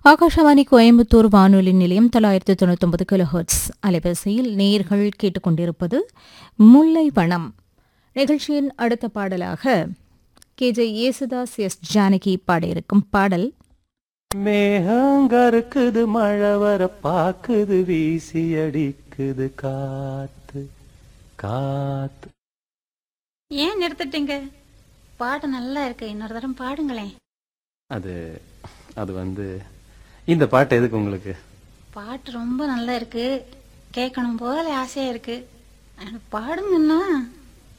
ஆகாஷவாணி கோயம்புத்தூர் வானொலி நிலையம் தொள்ளாயிரத்து தொண்ணூத்தொன்பது கிலோஹெர்ட்ஸ் அலைவரிசையில் நேர்கள் கேட்டுக்கொண்டிருப்பது முல்லை வனம் நிகழ்ச்சியின் அடுத்த பாடலாக K J Yesudas S Janaki பாடியிருக்கும் பாடல் மேகங்கருக்குது மழை வர பாக்குது வீசி அடிக்குது காத்து காத்து ஏன் நிறுத்திட்டீங்க பாட்டு நல்லா இருக்கு இன்னொரு தரம் பாடுங்களேன் அது அது வந்து இந்த பாட்டு எதுக்கு உங்களுக்கு பாட்டு ரொம்ப நல்லா இருக்கு கேட்கணும் போல ஆசையா இருக்கு ஆனா பாடுங்கன்னா